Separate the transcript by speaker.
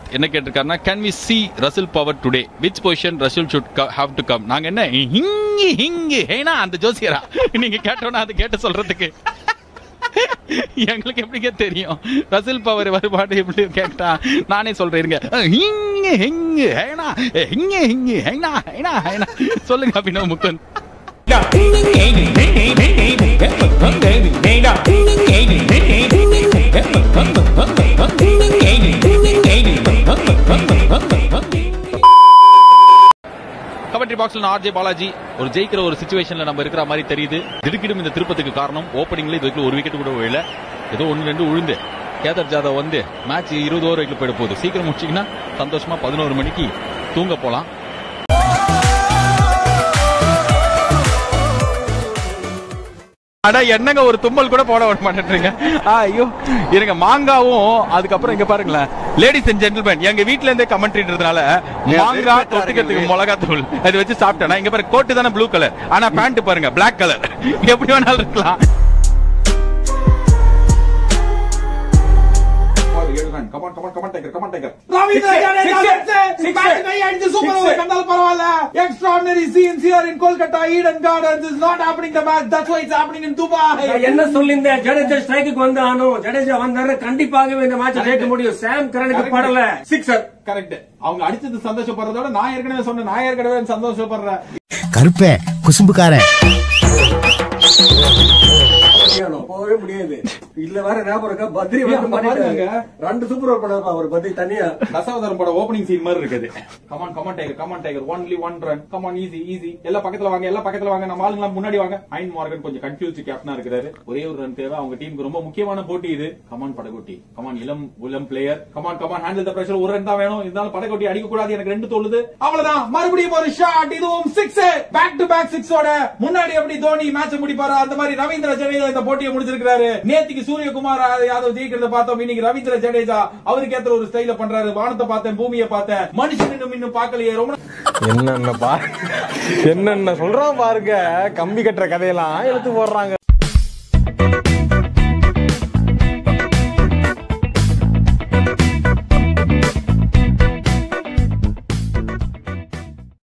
Speaker 1: என்ன கேட்டிருக்காருன்னா can we see Russell power today which position Russell should have to come நாங்க என்ன ஹிங்கி ஹிங்கி ஏனா அந்த ஜோசியரா நீங்க கேட்டோன்னா அது கேட்டு சொல்றதுக்கு எங்களுக்கு எப்படிங்க தெரியும் ரசில் பவர் வருபாடு எப்படி கேட்டா நானே சொல்றேன் இருங்க ஹிங்கு ஹிங்கு ஹேனா ஹிங்கு ஹிங்கு ஹேனா ஹேனா ஹேனா சொல்லுங்க அபினவ் முகுந்த் கமெண்ட்ரி பாக்ஸ்ல நான் ஆர்ஜே பாலாஜி ஒரு ஜெயிக்கிற ஒரு சுச்சுவேஷன்ல நம்ம இருக்கிற மாதிரி தெரியுது திடுக்கிடும் இந்த திருப்பத்துக்கு காரணம் ஓப்பனிங்ல இது வரைக்கும் ஒரு விக்கெட் கூட விழல ஏதோ ஒன்னு ரெண்டு உழுந்து கேதர் ஜாதவ் வந்து மேட்ச் இருபது ஓவர் வரைக்கும் போயிட போகுது சீக்கிரம் முடிச்சிங்கன்னா சந்தோஷமா பதினோரு மணிக்கு தூங்க போலாம் அட என்னங்க ஒரு தும்மல் கூட போட விட மாட்டேன்றீங்க ஐயோ இருங்க மாங்காவும் அதுக்கப்புறம் இங்க பாருங்களேன் லேடிஸ் அண்ட் ஜென்டில்மேன் எங்க வீட்ல இருந்தே கமெண்ட்ரின்றதுனால மாங்காய் தொட்டுக்கிறதுக்கு மிளகாய் தூள் அது வச்சு சாப்பிட்டேன் இங்க பாருங்க கோட்டு தானே ப்ளூ கலர் ஆனா பேண்ட் பாருங்க பிளாக் கலர் எப்படி வேணாலும் இருக்கலாம்
Speaker 2: Come on, come on, come on, Tiger, come on, Tiger.
Speaker 3: Ravindra Jadeja
Speaker 2: Six,
Speaker 3: six,
Speaker 2: six,
Speaker 3: bat
Speaker 2: six,
Speaker 3: கை அடிச்சு
Speaker 2: six,
Speaker 3: சூப்பர்
Speaker 2: six.
Speaker 3: ஓவர் கண்டாலும் பரவாயில்ல extraordinary scenes here in Kolkata Eden Gardens is not happening the match that's why it's happening in Dubai
Speaker 4: நான் என்ன சொல்லியிருந்தேன் Jadeja strike வந்து ஆனும் ஜடேஜா வந்தாரு கண்டிப்பாகவே இந்த மேட்ச் ஜெயிக்க முடியும் சாம் கரனுக்கு படல
Speaker 2: சிக்ஸர் கரெக்ட் அவங்க அடிச்சது சந்தோஷப்படுறதோட நான் ஏற்கனவே சொன்னேன் நான் ஏற்கனவே சந்தோஷப்படுறேன்
Speaker 5: கருப்பே குசும்புக்காரன்
Speaker 4: போகவே முடியாது இல்ல வேற ஞாபகம் இருக்கா பத்ரி வந்து
Speaker 2: அங்க
Speaker 4: பண்ணிட்டாரு.
Speaker 2: பாருங்க.
Speaker 4: ரெண்டு சூப்பர் ஓவர் பண்ணப்பா ஒரு பத்ரி தனியா
Speaker 2: தசாவதாரம் பட ஓப்பனிங் சீன் மாதிரி இருக்குது come on come on tiger come on tiger only one run come on easy easy எல்லாம் பக்கத்துல வாங்க எல்லாம் பக்கத்துல வாங்க நம்ம ஆளுங்கலாம் முன்னாடி வாங்க ஐன் மார்கன் கொஞ்சம் கன்ஃபியூஸ் கேப்டனா இருக்கிறாரு ஒரே ஒரு ரன் தேவை அவங்க டீமுக்கு ரொம்ப முக்கியமான போட்டி இது கமான் படகோட்டி கமான் இளம் இளம் player come on come on handle the pressure ஒரு ரன் தான் வேணும் இருந்தாலும் படகோட்டி அடிக்க கூடாது எனக்கு ரெண்டு தோணுது அவ்வளவுதான் மறுபடியும் ஒரு ஷாட் இதுவும் சிக்ஸ் பேக் டு பேக் சிக்ஸோட முன்னாடி எப்படி தோனி மேட்ச் முடிப்பாரு அந்த மாதிரி ரவீந்திர ஜடேஜா இந்த போட்டியை முடிச்சிருக்காரு நேத்திக்கு சூரியகுமார் யாதவ் ஜெயிக்கிறத பார்த்தோம் இன்னைக்கு ரவீந்திர ஜடேஜா அவருக்கு ஏத்த ஒரு ஸ்டைல பண்றாரு வானத்தை பார்த்தேன் பூமியை பார்த்தேன் மனுஷன் இன்னும் இன்னும் பார்க்கலையே ரொம்ப
Speaker 6: என்னென்ன பா என்னென்ன சொல்றான் பாருங்க கம்பி கட்டுற கதையெல்லாம் எடுத்து போடுறாங்க